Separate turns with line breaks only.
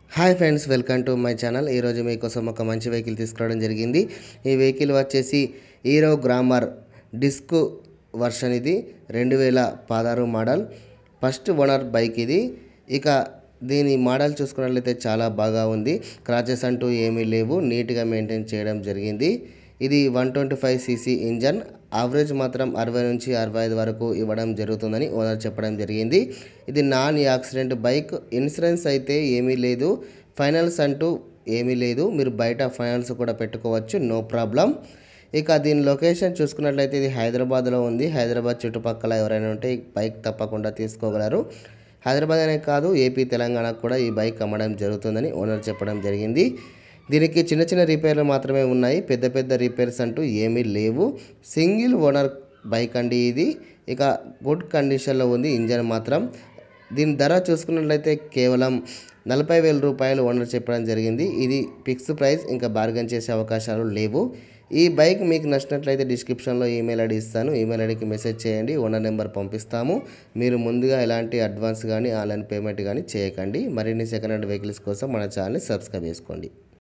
hi friends welcome to my channel ఈరోజు మీకోసం ఒక మంచి వెహికల్ తీసుకురావడం జరిగింది ఈ వెహికల్ వచ్చేసి హీరో గ్రామర్ డిస్క్ వర్షన్ ఇది రెండు వేల పదహారు మోడల్ ఫస్ట్ ఓనర్ బైక్ ఇది ఇక దీని మోడల్ చూసుకున్నట్లయితే చాలా బాగా ఉంది క్రాచెస్ అంటూ ఏమీ లేవు నీట్గా మెయింటైన్ చేయడం జరిగింది ఇది one twenty five CC engine average మాత్రం అరవై నుంచి అరవై ఐదు వరకు ఇవ్వడం జరుగుతుందని ఓనర్ చెప్పడం జరిగింది ఇది నాన్ యాక్సిడెంట్ బైక్ ఇన్సూరెన్స్ అయితే ఏమీ లేదు ఫైనల్స్ అంటూ ఏమీ లేదు మీరు బయట ఫైనల్స్ కూడా పెట్టుకోవచ్చు నో ప్రాబ్లం ఇక దీని లొకేషన్ చూసుకున్నట్లయితే ఇది హైదరాబాద్లో ఉంది హైదరాబాద్ చుట్టుపక్కల ఎవరైనా ఉంటే ఈ బైక్ తప్పకుండా తీసుకోగలరు హైదరాబాద్ అనే కాదు ఏపీ తెలంగాణకు కూడా ఈ బైక్ అమ్మడం జరుగుతుందని ఓనర్ చెప్పడం జరిగింది దీనికి చిన్న చిన్న రిపేర్లు మాత్రమే ఉన్నాయి పెద్ద పెద్ద రిపేర్స్ అంటూ ఏమీ లేవు సింగిల్ ఓనర్ బైక్ అండి ఇది ఇక గుడ్ కండిషన్లో ఉంది ఇంజన్ మాత్రం దీని ధర చూసుకున్నట్లయితే కేవలం నలభై వేల రూపాయలు ఓనర్ చెప్పడం జరిగింది ఇది ఫిక్స్ ప్రైస్ ఇంకా బార్గెన్ చేసే అవకాశాలు లేవు ఈ బైక్ మీకు నచ్చినట్లయితే డిస్క్రిప్షన్లో ఈమెయిల్ ఐడి ఇస్తాను ఈమెయిల్ ఐడికి మెసేజ్ చేయండి ఓనర్ నెంబర్ పంపిస్తాము మీరు ముందుగా ఎలాంటి అడ్వాన్స్ కానీ ఆన్లైన్ పేమెంట్ కానీ చేయకండి మరిన్ని సెకండ్ హ్యాండ్ వెహికల్స్ కోసం మన ఛానల్ని సబ్స్క్రైబ్ చేసుకోండి